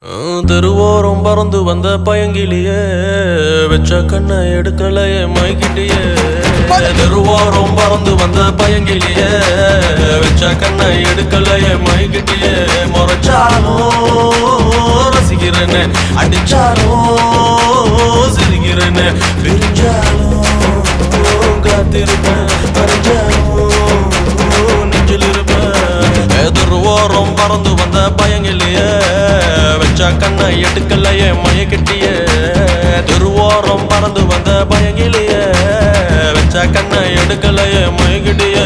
தெருவோரம் பறந்து வந்த பயங்கிலியே வெச்ச கண்ணை எடுக்கலையே மைக்கிட்டியே தெருவோரம் பறந்து வந்த பயங்கிலியே வெச்ச கண்ணை எடுக்கலையே மைக்கிட்டியே முறைச்சாலும் ரசிக்கிறேன்னு அடிச்சாலும் சிரிக்கிறேன்னு பிரிஞ்சாலும் காத்திருப்பேன் மறைஞ்சாலும் நெஞ்சில் இருப்பேன் எதிர் ஓரம் பறந்து வந்த பயங்கிலேயே வச்ச கண்ணை எடுக்கலையே மயக்கிட்டியே திருவோரம் பறந்து வந்த பயங்கிலேயே வச்ச கண்ணை எடுக்கலையே மயக்கிட்டியே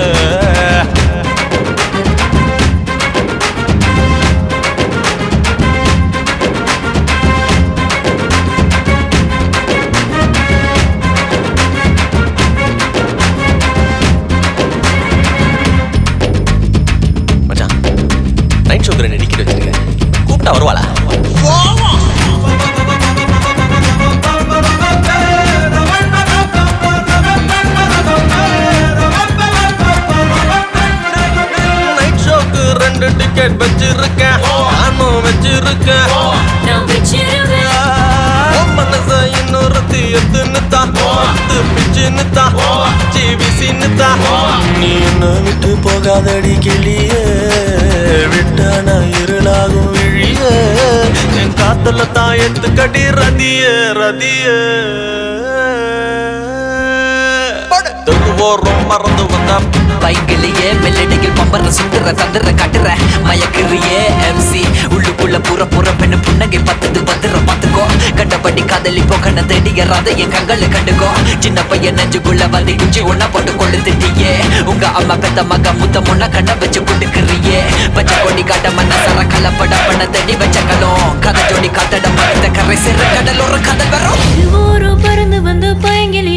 மச்சான் நைட் ஷோக்கு ரெண்டு டிக்கெட் வச்சிருக்கேன் கூப்பிட்டா வருவாளா நைட் ஷோக்கு ரெண்டு டிக்கெட் வச்சிருக்கேன் நானும் வச்சிருக்கேன் நான் வச்சிருவேன் உன் மனச இன்னொருத்தி எத்துன்னு தான் பத்து பிச்சுன்னு தான் ஜிபிசின்னு தான் நீ என்ன விட்டு போகாதடி கிளியே விட்டான இருளாகும் விழியே என் காத்துல தான் எடுத்துக்கடி ரதியே ரதியே தெருவோரம் மறந்து வந்த பைக்கிலேயே மெல்லடியில் பம்பர சுத்துற தந்துற கட்டுற மயக்கிறியே எம்சி உள்ளுக்குள்ள புற புற பெண்ணு புன்னகை பத்தது பத்திர பாத்துக்கோ கண்டபடி காதலிப்போ கண்ண தேடிய ராத என் கண்களை கண்டுக்கோ சின்ன பையன் நெஞ்சுக்குள்ள வந்து குச்சி ஒன்னா போட்டு கொண்டு திட்டியே உங்க அம்மா பெத்த மக முத்த முன்ன கண்ண வச்சு குடுக்குறியே பச்சை கொடி காட்ட மனசர கலப்பட பண்ண தேடி வச்ச கலம் கதை ஜோடி காத்தட மரத்த கரை சிற கடல் ஒரு கதை வரும் ஊரு பறந்து வந்து பயங்கிலி